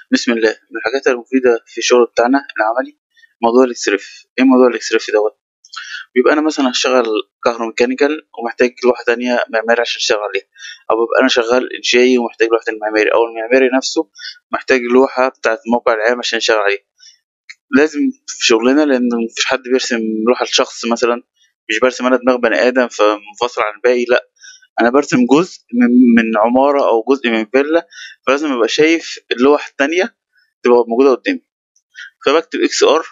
بسم الله من الحاجات المفيدة في الشغل بتاعنا العملي موضوع الاكسريف ايه موضوع الاكسريف دوت بيبقى انا مثلا هشتغل كهروميكانيكال ومحتاج لوحة تانية معماري عشان اشتغل عليها او بيبقى انا شغال انشائي ومحتاج لوحة المعماري او المعماري نفسه محتاج لوحة بتاعة الموقع العام عشان يشتغل عليها لازم في شغلنا لان مفيش حد بيرسم لوحة لشخص مثلا مش برسم انا دماغ بني ادم فمنفصل عن الباقي لا انا برسم جزء من, من عمارة او جزء من فيلا فلازم ابقى شايف اللوح التانية تبقى موجودة قدامي فبكتب اكس ار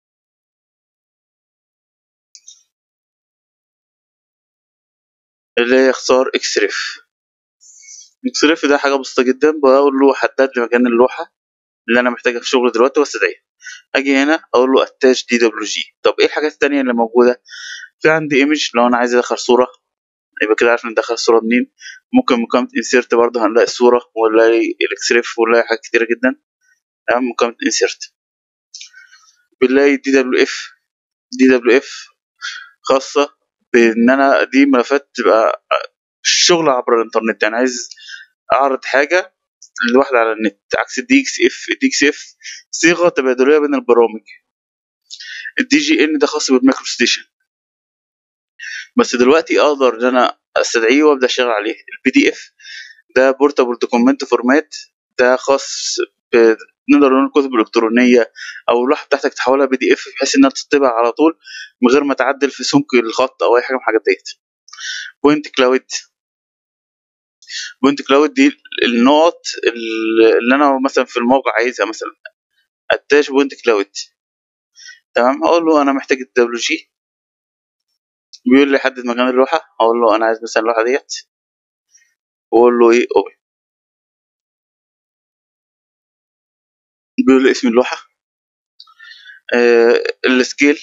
اللي هي اختار اكسريف اكسريف ده حاجة بسيطة جدا بقول له حدد لي مكان اللوحة اللي انا محتاجها في شغل دلوقتي واستدعيها اجي هنا اقول له اتاش دي دبليو جي طب ايه الحاجات التانية اللي موجودة في عندي ايمج لو انا عايز ادخل صورة يبقى كده عارف ندخل الصورة منين ممكن مقامة انسيرت برضه هنلاقي الصورة ونلاقي الاكسريف ونلاقي حاجات كتيرة جدا تمام مقامة انسيرت بنلاقي دي دبليو اف دي دبليو اف خاصة بان انا دي ملفات تبقى شغل عبر الانترنت يعني عايز اعرض حاجة لواحدة على النت عكس الدي اكس اف الدي اكس اف صيغة تبادلية بين البرامج الدي جي ان ده خاص بالمايكرو ستيشن بس دلوقتي اقدر ان انا استدعيه وابدا اشتغل عليه البي دي اف ده بورتابل دوكيمنت فورمات ده خاص ب نقدر نقول الكتب الالكترونيه او اللوحه بتاعتك تحولها بي دي اف بحيث انها تطبع على طول من غير ما تعدل في سمك الخط او اي حاجه من الحاجات ديت بوينت كلاود بوينت كلاود دي النقط اللي انا مثلا في الموقع عايزها مثلا اتاش بوينت كلاود تمام اقول له انا محتاج الدبليو جي بيقول لي حدد مكان اللوحه اقول له انا عايز مثلا اللوحه ديت واقول له ايه اوبن بيقول لي اسم اللوحه آه السكيل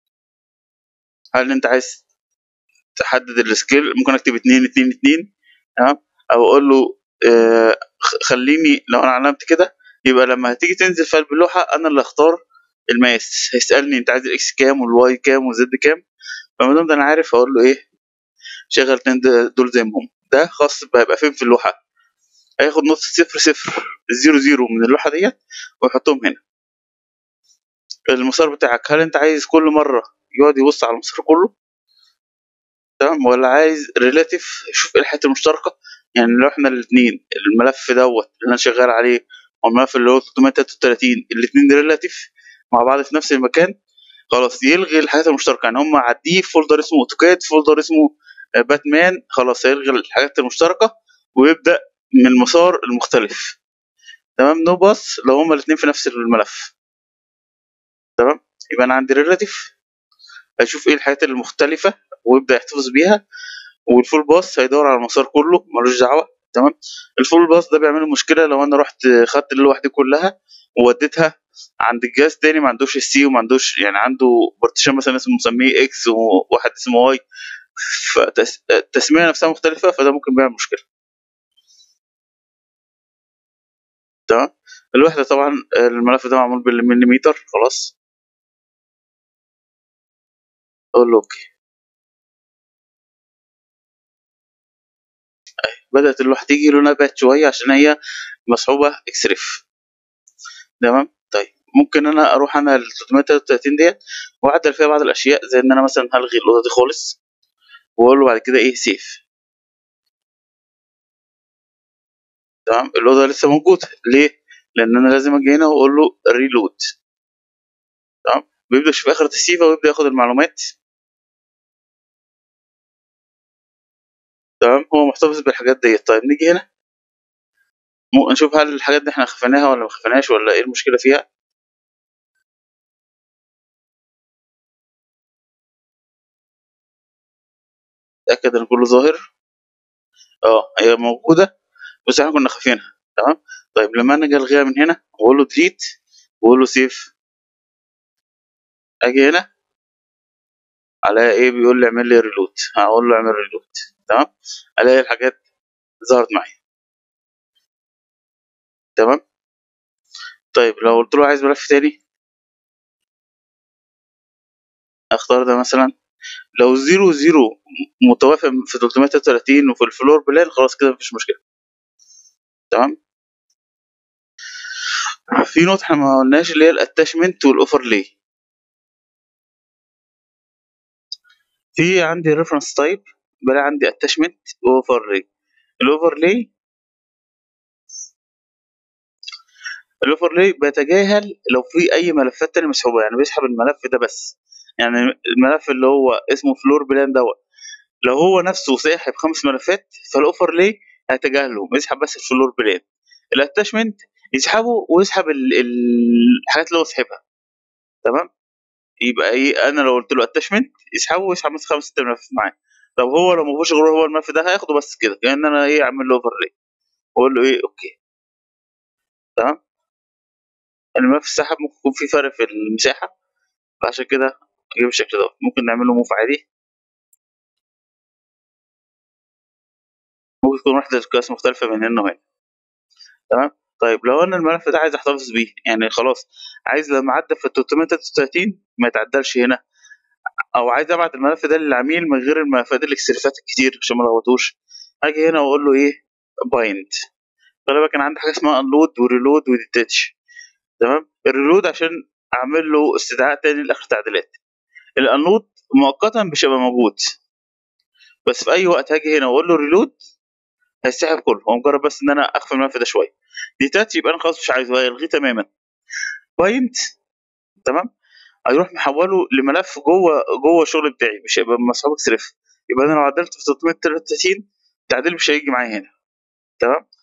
هل انت عايز تحدد السكيل ممكن اكتب اتنين اتنين اتنين تمام او اقول له آه خليني لو انا علمت كده يبقى لما هتيجي تنزل في قلب اللوحه انا اللي اختار الماس هيسالني انت عايز الاكس كام والواي كام والزد كام فما دام ده انا عارف اقول له ايه شغل اتنين دول زي ما هم ده خاص هيبقى فين في اللوحه هياخد نص صفر صفر زيرو زيرو من اللوحه ديت ويحطهم هنا المسار بتاعك هل انت عايز كل مره يقعد يبص على المسار كله تمام ولا عايز ريلاتيف شوف ايه الحاجات المشتركه يعني لو احنا الاثنين الملف دوت اللي انا شغال عليه والملف اللي هو 333 الاثنين ريلاتيف مع بعض في نفس المكان خلاص يلغي الحاجات المشتركه يعني هم عديه في فولدر اسمه اوتوكاد فولدر اسمه باتمان خلاص هيلغي الحاجات المشتركه ويبدا من المسار المختلف تمام نو باص لو هما الاثنين في نفس الملف تمام يبقى انا عندي ريلاتيف هيشوف ايه الحاجات المختلفه ويبدا يحتفظ بيها والفول باص هيدور على المسار كله ملوش دعوه تمام الفول باص ده بيعمل مشكله لو انا رحت خدت اللوحه دي كلها ووديتها عند الجهاز تاني ما عندوش السي وما عندوش يعني عنده بارتيشن مثلا اسمه مسميه اكس وواحد اسمه واي فالتسميه نفسها مختلفه فده ممكن بيعمل مشكله تمام الوحده طبعا الملف ده معمول بالمليمتر خلاص اقول له اوكي بدأت اللوحة تيجي لونها بات شوية عشان هي مصحوبة اكسريف تمام طيب ممكن انا اروح انا ال 333 ديت واعدل فيها بعض الاشياء زي ان انا مثلا هلغي الاوضه دي خالص واقول له بعد كده ايه سيف تمام الاوضه لسه موجوده ليه لان انا لازم اجي هنا واقول له ريلود تمام بيبدا يشوف اخر تسييفه ويبدا ياخد المعلومات تمام هو محتفظ بالحاجات ديت طيب نيجي هنا نشوف هل الحاجات دي احنا خفيناها ولا ما خفيناهاش ولا ايه المشكله فيها اتاكد ان كله ظاهر اه هي موجوده بس احنا كنا خافينها تمام طيب لما انا اجي الغيها من هنا واقول له ديليت واقول له سيف اجي هنا على ايه بيقول لي اعمل لي ريلود هقول له اعمل ريلود تمام الاقي الحاجات ظهرت معايا تمام طيب لو قلت له عايز ملف تاني اختار ده مثلا لو زيرو زيرو متوافق في 333 وفي الفلور بلان خلاص كده مفيش مشكله تمام في نقطة احنا ما قلناش اللي هي الاتاشمنت والاوفرلاي في عندي ريفرنس تايب بلاقي عندي اتاشمنت واوفرلاي الاوفرلاي الاوفرلاي بيتجاهل لو في اي ملفات تانية مسحوبه يعني بيسحب الملف ده بس يعني الملف اللي هو اسمه فلور بلان دوت لو هو نفسه ساحب خمس ملفات فالاوفرلاي هيتجاهله يسحب بس الفلور بلان الاتاشمنت يسحبه ويسحب ال- ال- الحاجات اللي هو سحبها تمام يبقى ايه انا لو قلت له اتاشمنت يسحبه ويسحب مثلا خمس ست ملفات معاه طب هو لو ما فيهوش غير هو الملف ده هياخده بس كده كان انا ايه اعمل له اوفرلاي واقول له ايه اوكي تمام الملف السحب ممكن يكون في فرق في المساحه فعشان كده اجيب الشكل ده ممكن نعمله موف عادي ممكن تكون وحدة قياس مختلفة من هنا وهنا تمام طيب لو انا الملف ده عايز احتفظ بيه يعني خلاص عايز لما عدى في 333 ما يتعدلش هنا او عايز ابعت الملف ده للعميل من غير الملفات الاكسلفات الكتير عشان ما لخبطوش اجي هنا واقول له ايه بايند خلي بالك انا عندي حاجه اسمها انلود وريلود وديتاتش تمام الريلود عشان اعمل له استدعاء تاني لاخر التعديلات الانلود مؤقتا مش هيبقى موجود بس في اي وقت هاجي هنا واقول له ريلود هيسحب كله هو مجرد بس ان انا اخفي الملف ده شويه ديتاتش يبقى انا خلاص مش عايزه هيلغيه تماما بايند تمام هيروح محوله لملف جوه جوه الشغل بتاعي مش هيبقى مسحوب اكسرف يبقى انا لو عدلت في 333 التعديل مش هيجي معايا هنا تمام